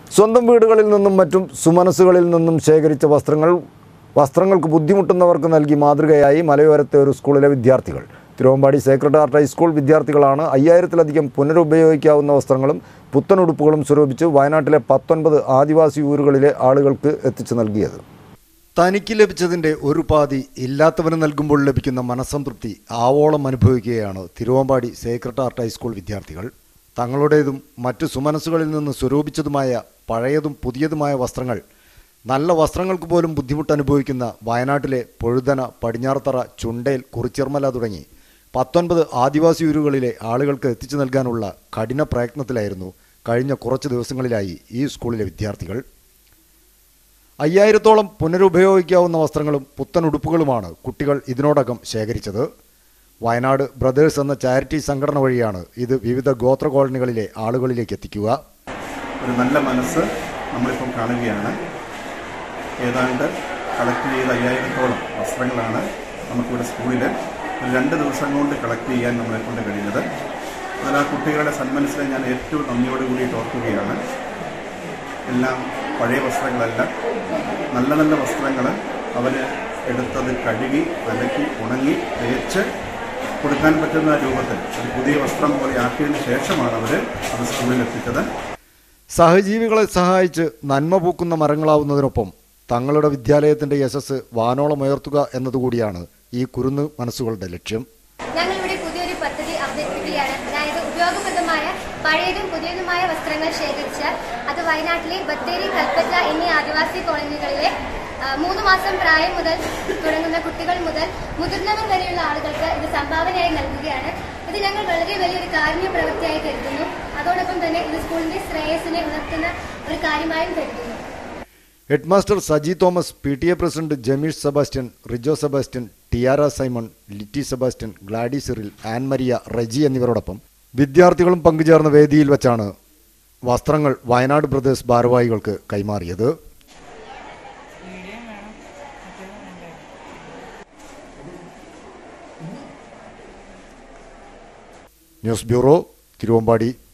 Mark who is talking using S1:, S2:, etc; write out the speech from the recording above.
S1: സ്വന്തം വീടുകളിൽ നിന്നും മറ്റും സുമനസ്സുകളിൽ നിന്നും ശേഖരിച്ച വസ്ത്രങ്ങൾ വസ്ത്രങ്ങൾക്ക് ബുദ്ധിമുട്ടുന്നവർക്ക് നൽകി മാതൃകയായി മലയോരത്തെ ഒരു സ്കൂളിലെ വിദ്യാർത്ഥികൾ തിരുവമ്പാടി സേക്രഡ് ഹാർട്ട് ഹൈസ്കൂൾ വിദ്യാർത്ഥികളാണ് അയ്യായിരത്തിലധികം പുനരുപയോഗിക്കാവുന്ന വസ്ത്രങ്ങളും പുത്തനുടുപ്പുകളും സ്വരൂപിച്ച് വയനാട്ടിലെ പത്തൊൻപത് ആദിവാസി ഊരുകളിലെ ആളുകൾക്ക് എത്തിച്ചു നൽകിയത് തനിക്ക് ലഭിച്ചതിൻ്റെ ഒരു പാതി ഇല്ലാത്തവന് നൽകുമ്പോൾ ലഭിക്കുന്ന മനസ്സംതൃപ്തി ആവോളം അനുഭവിക്കുകയാണ് തിരുവമ്പാടി സേക്രട്ട് ഹാർട്ട് ഹൈസ്കൂൾ വിദ്യാർത്ഥികൾ തങ്ങളുടേതും മറ്റു സുമനസ്സുകളിൽ നിന്ന് സ്വരൂപിച്ചതുമായ പഴയതും പുതിയതുമായ വസ്ത്രങ്ങൾ നല്ല വസ്ത്രങ്ങൾക്ക് പോലും ബുദ്ധിമുട്ട് അനുഭവിക്കുന്ന വയനാട്ടിലെ പൊഴുതന പടിഞ്ഞാറത്തറ ചുണ്ടേൽ കുറിച്ചിർമല തുടങ്ങി പത്തൊൻപത് ആദിവാസി ഊരുകളിലെ ആളുകൾക്ക് എത്തിച്ചു നൽകാനുള്ള കഠിന പ്രയത്നത്തിലായിരുന്നു കഴിഞ്ഞ കുറച്ച് ദിവസങ്ങളിലായി ഈ സ്കൂളിലെ വിദ്യാർത്ഥികൾ അയ്യായിരത്തോളം പുനരുപയോഗിക്കാവുന്ന വസ്ത്രങ്ങളും പുത്തൻ ഉടുപ്പുകളുമാണ് കുട്ടികൾ ഇതിനോടകം ശേഖരിച്ചത് വയനാട് ബ്രദേഴ്സ് എന്ന ചാരിറ്റി സംഘടന വഴിയാണ് ഇത് വിവിധ ഗോത്ര കോളനികളിലെ ആളുകളിലേക്ക് എത്തിക്കുക
S2: ഒരു നല്ല മനസ്സ് നമ്മളിപ്പം കാണുകയാണ് ഏതാണ്ട് കളക്ട് ചെയ്ത അയ്യായിരത്തോളം വസ്ത്രങ്ങളാണ് നമുക്കിവിടെ സ്കൂളിൽ ഒരു രണ്ട് ദിവസം കൊണ്ട് കളക്ട് ചെയ്യാൻ നമ്മളെ കൊണ്ട് കഴിയുന്നത് അതിൽ ആ കുട്ടികളുടെ സന്മനസ്സിനെ ഞാൻ ഏറ്റവും നന്ദിയോടുകൂടി ഓർക്കുകയാണ് എല്ലാം പഴയ വസ്ത്രങ്ങളല്ല നല്ല നല്ല വസ്ത്രങ്ങൾ അവർ എടുത്തത് കഴുകി അലക്കി ഉണങ്ങി തേച്ച് കൊടുക്കാൻ പറ്റുന്ന രൂപത്തിൽ ഒരു പുതിയ വസ്ത്രം പോലെ ആക്കിയതിന് ശേഷമാണ് അവർ അത് സ്കൂളിൽ എത്തിച്ചത്
S1: സഹജീവികളെ സഹായിച്ച് നന്മ പൂക്കുന്ന മരങ്ങളാവുന്നതിനൊപ്പം തങ്ങളുടെ വിദ്യാലയത്തിന്റെ യശസ് വാനോളം ഉയർത്തുക എന്നതുകൂടിയാണ് ഈ കുരുന്ന് മനസ്സുകളുടെ ലക്ഷ്യം
S3: ഞങ്ങൾ ഇവിടെ പുതിയൊരു പദ്ധതി അവതരിപ്പിക്കുകയാണ് അതായത് ഉപയോഗപ്രദമായ പഴയതും പുതിയതുമായ വസ്ത്രങ്ങൾ ശേഖരിച്ച് അത് വയനാട്ടിലെ ബത്തേരി കൽപ്പറ്റ എന്നീ ആദിവാസി കോളനികളിലെ ആ, മൂന്ന് മാസം പ്രായം മുതൽ തുടങ്ങുന്ന കുട്ടികൾ മുതൽ മുതിർന്നവർ വരെയുള്ള ആളുകൾക്ക് ഇത് സംഭാവനയായി നൽകുകയാണ് ഇത് ഞങ്ങൾ വളരെ വലിയൊരു കാരുണ്യ പ്രവൃത്തിയായി കരുതുന്നു അതോടൊപ്പം തന്നെ ഇത് സ്കൂളിന്റെ ശ്രേയസിനെ ഉണർത്തുന്ന ഒരു കാര്യമായും കരുതുന്നു
S1: headmaster Saji Thomas P T A president Jameesh Sebastian Rijo Sebastian Tiara Simon Litty Sebastian Gladi Cyril Ann Maria Reji എന്നിവരോടൊപ്പം വിദ്യാർത്ഥികളും പങ്കുചേർന്ന വേദിയിൽ വച്ചാണ് വസ്ത്രങ്ങൾ വയനാട് ബ്രദേഴ്സ് ഭാരവാഹികൾക്ക് കൈമാറിയത് ന്യൂസ് ബ്യൂറോ തിരുവമ്പാടി